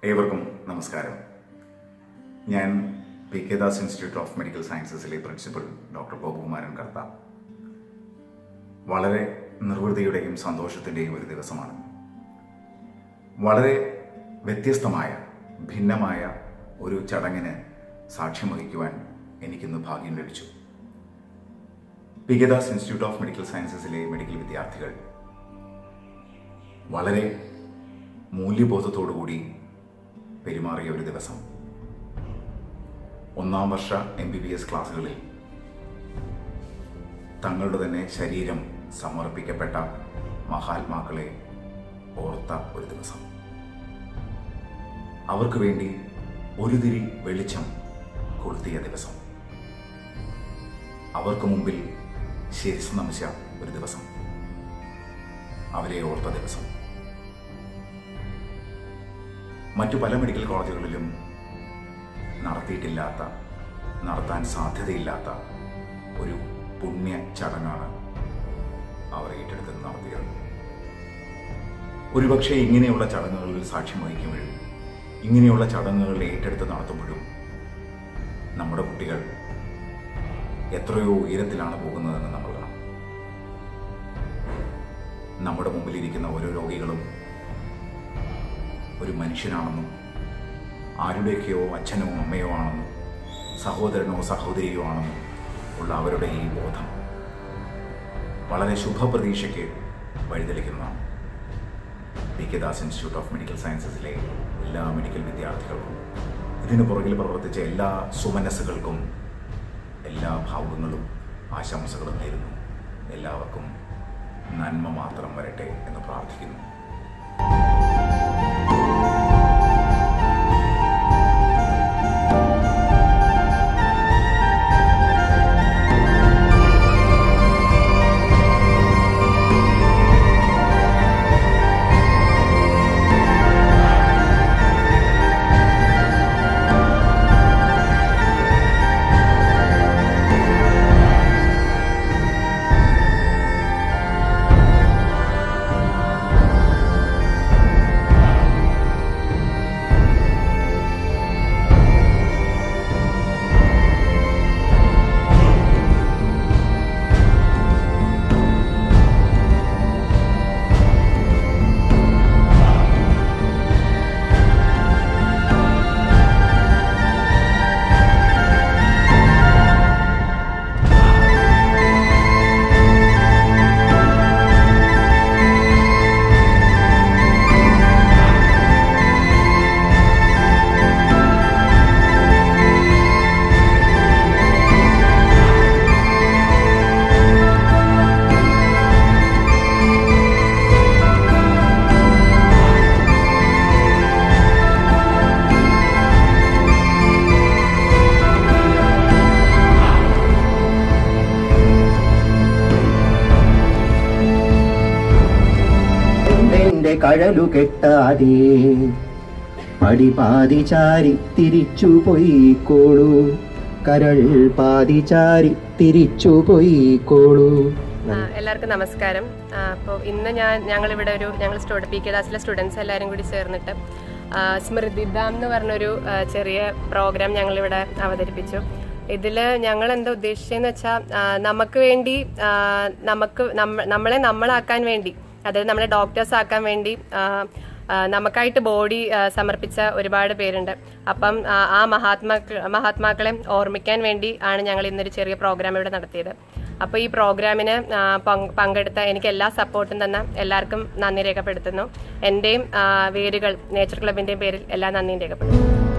ഏവർക്കും നമസ്കാരം ഞാൻ P K Das institute of medical സയൻസസിലെ പ്രിൻസിപ്പൽ ഡോക്ടർ ഗോപകുമാരൻ കർത്ത വളരെ നിർവൃതിയുടെയും സന്തോഷത്തിൻ്റെയും ഒരു ദിവസമാണ് വളരെ വ്യത്യസ്തമായ ഭിന്നമായ ഒരു ചടങ്ങിന് സാക്ഷ്യം വഹിക്കുവാൻ എനിക്കിന്ന് ഭാഗ്യം ലഭിച്ചു P K Das institute of medical സയൻസസിലെ മെഡിക്കൽ വിദ്യാർത്ഥികൾ വളരെ മൂല്യബോധത്തോടുകൂടി പെരുമാറിയ ഒരു ദിവസം ഒന്നാം വർഷ എം ബി ബി എസ് ക്ലാസ്സുകളിൽ തങ്ങളുടെ തന്നെ ശരീരം സമർപ്പിക്കപ്പെട്ട മഹാത്മാക്കളെ ഓർത്ത ഒരു ദിവസം അവർക്ക് വേണ്ടി ഒരു തിരി വെളിച്ചം കൊളുത്തിയ ദിവസം അവർക്ക് മുമ്പിൽ ശിരസ് നമിച്ച ഒരു ദിവസം അവരെ ഓർത്ത ദിവസം മറ്റു പല മെഡിക്കൽ കോളേജുകളിലും നടത്തിയിട്ടില്ലാത്ത നടത്താൻ സാധ്യതയില്ലാത്ത ഒരു പുണ്യ ചടങ്ങാണ് അവർ ഏറ്റെടുത്ത് നടത്തിയത് ഒരുപക്ഷെ ഇങ്ങനെയുള്ള ചടങ്ങുകളിൽ സാക്ഷ്യം വഹിക്കുമ്പോഴും ഇങ്ങനെയുള്ള ചടങ്ങുകൾ ഏറ്റെടുത്ത് നടത്തുമ്പോഴും നമ്മുടെ കുട്ടികൾ എത്രയോ ഉയരത്തിലാണ് പോകുന്നതെന്ന് നമ്മൾ കാണാം നമ്മുടെ മുമ്പിലിരിക്കുന്ന ഓരോ രോഗികളും ഒരു മനുഷ്യനാണെന്നും ആരുടെയൊക്കെയോ അച്ഛനോ അമ്മയോ ആണെന്നും സഹോദരനോ സഹോദരിയോ ആണെന്നും ഉള്ള അവരുടെ ഈ ബോധം വളരെ ശുഭപ്രതീക്ഷയ്ക്ക് വഴിതെളിക്കുന്നതാണ് P K Das institute of medical സയൻസസിലെ എല്ലാ മെഡിക്കൽ വിദ്യാർത്ഥികൾക്കും ഇതിനു പുറകിൽ പ്രവർത്തിച്ച എല്ലാ സുമനസ്സുകൾക്കും എല്ലാ ഭാവുകങ്ങളും ആശംസകളും നേരുന്നു എല്ലാവർക്കും നന്മ മാത്രം വരട്ടെ എന്ന് പ്രാർത്ഥിക്കുന്നു എന്റെ കഴലു കെട്ടാതെ പടി പാതി ചാരി തിരിച്ചു പോയിക്കോളൂ കരൾ പാതി ചാരി തിരിച്ചു പോയിക്കോളൂ ആ, എല്ലാവർക്കും നമസ്കാരം അപ്പോൾ ഇന്ന് ഞാൻ ഞങ്ങളിവിടെ ഒരു ഞങ്ങൾ സ്റ്റുഡ പി കെ ദാസിലെ സ്റ്റുഡൻസ് എല്ലാവരും കൂടി ചേർന്നിട്ട് ആ, സ്മൃതിധാം എന്ന് പറഞ്ഞൊരു ആ, ചെറിയ പ്രോഗ്രാം ഞങ്ങളിവിടെ അവതരിപ്പിച്ചു ഇതിൽ ഞങ്ങൾ എന്താ ഉദ്ദേശിച്ചതെന്ന് വെച്ചാൽ നമുക്ക് വേണ്ടി ആ, നമുക്ക് നമ്മ- നമ്മളെ നമ്മളാക്കാൻ വേണ്ടി അതായത് നമ്മളെ ഡോക്ടേഴ്സ് ആക്കാൻ വേണ്ടി ആ, ആ, നമുക്കായിട്ട് ബോഡി ആ, സമർപ്പിച്ച ഒരുപാട് പേരുണ്ട് അപ്പം ആ, ആ മഹാത്മാക്ക മഹാത്മാക്കളെ ഓർമ്മിക്കാൻ വേണ്ടി ആണ് ഞങ്ങൾ ഇന്നൊരു ചെറിയ പ്രോഗ്രാം ഇവിടെ നടത്തിയത് അപ്പോൾ ഈ പ്രോഗ്രാമിന് ആ, പങ്ക്- പങ്കെടുത്ത എനിക്ക് എല്ലാ സപ്പോർട്ടും തന്ന എല്ലാവർക്കും നന്ദി രേഖപ്പെടുത്തുന്നു എൻ്റെയും ആ, വേരുകൾ നേച്ചർ ക്ലബിൻ്റെയും പേരിൽ എല്ലാ നന്ദിയും രേഖപ്പെടുത്തുന്നു